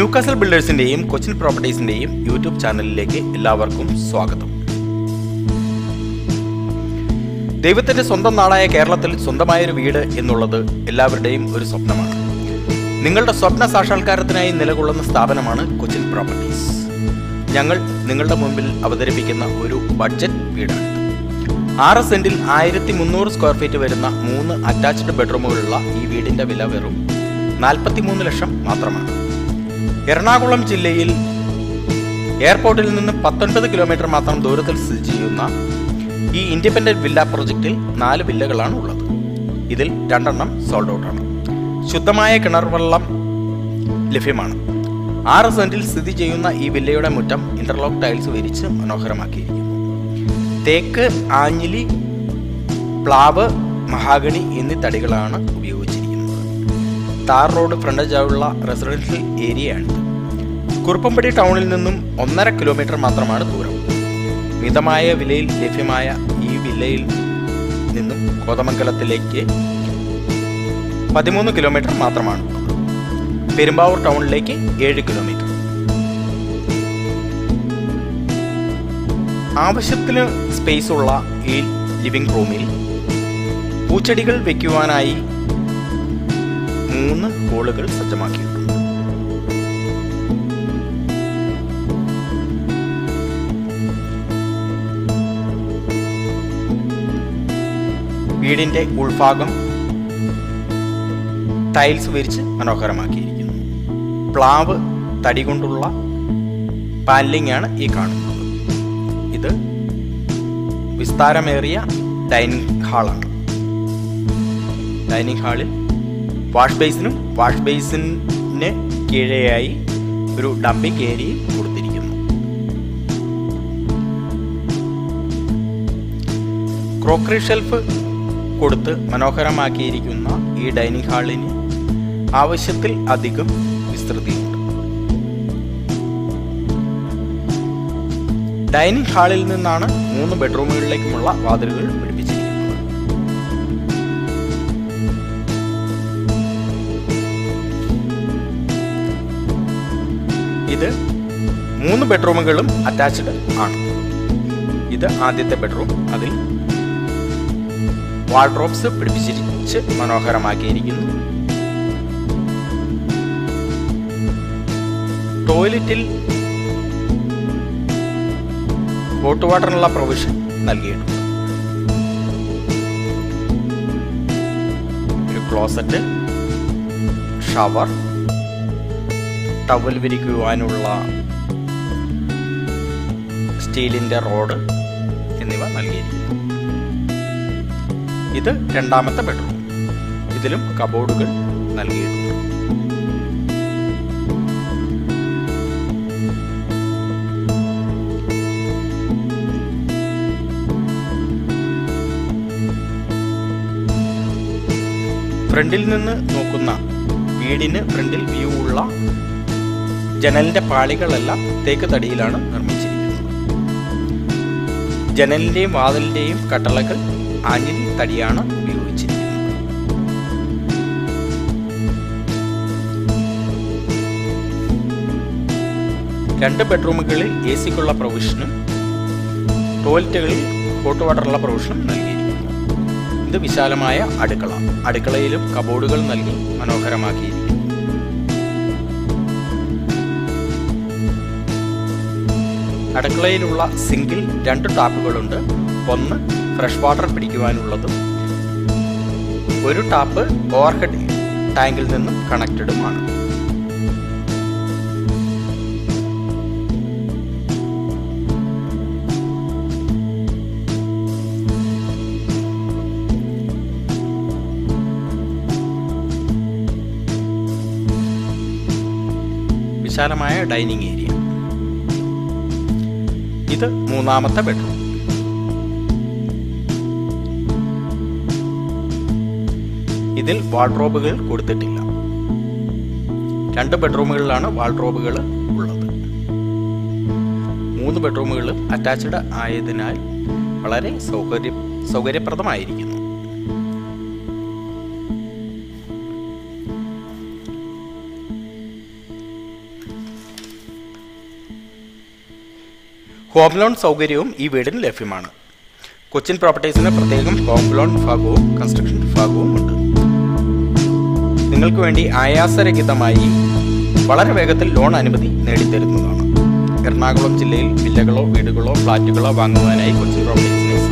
new Castle ബിൽഡേഴ്സിന്റെയും കൊച്ചിൻ പ്രോപ്പർട്ടീസിന്റെയും YouTube ചാനലിലേക്ക് എല്ലാവർക്കും സ്വാഗതം ദൈവത്തിന്റെ സ്വന്തം നാടായ കേരളത്തിൽ സ്വന്തമായൊരു വീട് എന്നുള്ളത് എല്ലാവരുടെയും ഒരു സ്വപ്നമാണ് നിങ്ങളുടെ സ്വപ്ന സാക്ഷാത്കാരത്തിനായി നിലകൊള്ളുന്ന സ്ഥാപനമാണ് കൊച്ചിൻ പ്രോപ്പർട്ടീസ് ഞങ്ങൾ നിങ്ങളുടെ മുമ്പിൽ അവതരിപ്പിക്കുന്ന ഒരു ബഡ്ജറ്റ് വീടാണിത് ആറ് സെന്റിൽ ആയിരത്തി മുന്നൂറ് സ്ക്വയർ ഫീറ്റ് വരുന്ന മൂന്ന് അറ്റാച്ച്ഡ് ബെഡ്റൂമുകളുള്ള ഈ വീടിന്റെ വില വെറും നാൽപ്പത്തിമൂന്ന് ലക്ഷം മാത്രമാണ് എറണാകുളം ജില്ലയിൽ എയർപോർട്ടിൽ നിന്ന് പത്തൊൻപത് കിലോമീറ്റർ മാത്രം ദൂരത്തിൽ സ്ഥിതി ചെയ്യുന്ന ഈ ഇൻഡിപെൻഡന്റ് വില്ല പ്രൊജക്റ്റിൽ നാല് വില്ലകളാണ് ഉള്ളത് ഇതിൽ രണ്ടെണ്ണം സോൾഡ് ഔട്ടാണ് ശുദ്ധമായ കിണർ വെള്ളം ലഭ്യമാണ് ആറ് സെന്റിൽ സ്ഥിതി ചെയ്യുന്ന ഈ വില്ലയുടെ മുറ്റം ഇന്റർലോക്ക് ടൈൽസ് വിരിച്ച് മനോഹരമാക്കിയിരിക്കുന്നു തേക്ക് ആഞ്ഞിലി പ്ലാവ് മഹാഗണി എന്നീ തടികളാണ് ഉപയോഗിച്ചിരിക്കുന്നത് താർ റോഡ് ഫ്രണ്ടേജായുള്ള റെസിഡൻഷ്യൽ ഏരിയയാണിത് കുറുപ്പമ്പടി ടൗണിൽ നിന്നും ഒന്നര കിലോമീറ്റർ മാത്രമാണ് ദൂരം മിതമായ വിലയിൽ ലഭ്യമായ ഈ വില്ലയിൽ നിന്നും കോതമംഗലത്തിലേക്ക് പതിമൂന്ന് കിലോമീറ്റർ മാത്രമാണ് പെരുമ്പാവൂർ ടൗണിലേക്ക് ഏഴ് കിലോമീറ്റർ ആവശ്യത്തിന് സ്പേസ് ഉള്ള ഈ ലിവിംഗ് റൂമിൽ പൂച്ചെടികൾ വെക്കുവാനായി മൂന്ന് ഹോളുകൾ സജ്ജമാക്കിയിട്ടുണ്ട് വീടിന്റെ ഉൾഭാഗം ടൈൽസ് വിരിച്ച് മനോഹരമാക്കിയിരിക്കുന്നു പ്ലാവ് തടി കൊണ്ടുള്ള പാനലിംഗ് ആണ് ഈ കാണുന്നത് ഇത് വിസ്താരമേറിയ ഡൈനിങ് ഹാളാണ് ഡൈനിങ് ഹാളിൽ വാഷ് ബേസിനും വാഷ് ബേസിന് കീഴെയായി ഒരു ഡംപിംഗ് ഏരിയയും കൊടുത്തിരിക്കുന്നു ക്രോക്കറി ഷെൽഫ് കൊടുത്ത് മനോഹരമാക്കിയിരിക്കുന്ന ഈ ഡൈനിങ് ഹാളിന് ആവശ്യത്തിൽ അധികം വിസ്തൃതിയുണ്ട് ഡൈനിങ് ഹാളിൽ നിന്നാണ് മൂന്ന് ബെഡ്റൂമുകളിലേക്കുമുള്ള വാതിലുകൾ പിടിപ്പിച്ചിരിക്കുന്നത് ഇത് മൂന്ന് ബെഡ്റൂമുകളും അറ്റാച്ച്ഡ് ആണ് ഇത് ആദ്യത്തെ ബെഡ്റൂം അതിൽ വാൾഡ്രോബ്സ് പിടിപ്പിച്ചിരിച്ച് മനോഹരമാക്കിയിരിക്കുന്നു ടോയ്ലറ്റിൽ ഹോട്ട് വാട്ടറിനുള്ള പ്രൊവിഷൻ നൽകിയിട്ടുണ്ട് ഒരു ക്ലോസറ്റ് ഷവർ ടവൽ വിരിക്കുവാനുള്ള സ്റ്റീലിന്റെ റോഡ് എന്നിവ നൽകിയിരിക്കുന്നു ഇത് രണ്ടാമത്തെ ബെഡ്റൂം ഇതിലും കബോർഡുകൾ നൽകിയിട്ടുണ്ട് ഫ്രണ്ടിൽ നിന്ന് നോക്കുന്ന വീടിന് ഫ്രണ്ടിൽ വ്യൂ ഉള്ള ജനലിന്റെ പാളികളെല്ലാം തേക്ക് തടിയിലാണ് നിർമ്മിച്ചിരിക്കുന്നത് ജനലിന്റെയും വാതിലിന്റെയും കട്ടളകൾ ആഞ്ഞിലി തടിയാണ് ഉപയോഗിച്ചിരിക്കുന്നത് രണ്ട് ബെഡ്റൂമുകളിൽ എ സിക്കുള്ള പ്രൊവിഷനും ടോയ്ലറ്റുകളിൽ ഹോട്ട് വാട്ടറുള്ള പ്രൊവിഷനും നൽകിയിരിക്കുന്നു ഇത് വിശാലമായ അടുക്കള അടുക്കളയിലും കബോർഡുകൾ നൽകി മനോഹരമാക്കിയിരിക്കുന്നു അടുക്കളയിലുള്ള സിങ്കിൽ രണ്ട് ടാപ്പുകളുണ്ട് ഒന്ന് ഫ്രഷ് വാട്ടർ പിടിക്കുവാനുള്ളതും ഒരു ടാപ്പ് ഓവർഹെഡ് ടാങ്കിൽ നിന്നും കണക്റ്റഡുമാണ് വിശാലമായ ഡൈനിങ് ഏരിയ ഇത് മൂന്നാമത്തെ ബെഡ്റൂം ഇതിൽ വാൾഡ്രോബുകൾ കൊടുത്തിട്ടില്ല രണ്ട് ബെഡ്റൂമുകളിലാണ് വാൾഡ്രോബുകൾ ഉള്ളത് മൂന്ന് ബെഡ്റൂമുകളും അറ്റാച്ച്ഡ് ആയതിനാൽ വളരെ സൗകര്യ സൗകര്യപ്രദമായിരിക്കുന്നു ഹോം ലോൺ സൗകര്യവും ഈ വീടിന് ലഭ്യമാണ് കൊച്ചിൻ പ്രോപ്പർട്ടീസിന് പ്രത്യേകം ഹോം ലോൺ വിഭാഗവും കൺസ്ട്രക്ഷൻ വിഭാഗവും ഉണ്ട് നിങ്ങൾക്ക് വേണ്ടി ആയാസരഹിതമായി വളരെ വേഗത്തിൽ ലോൺ അനുമതി നേടിത്തരുന്നതാണ് എറണാകുളം ജില്ലയിൽ വില്ലകളോ വീടുകളോ ഫ്ളാറ്റുകളോ വാങ്ങുവാനായി കൊച്ചിൻ പ്രോപ്പർട്ടീസിനെ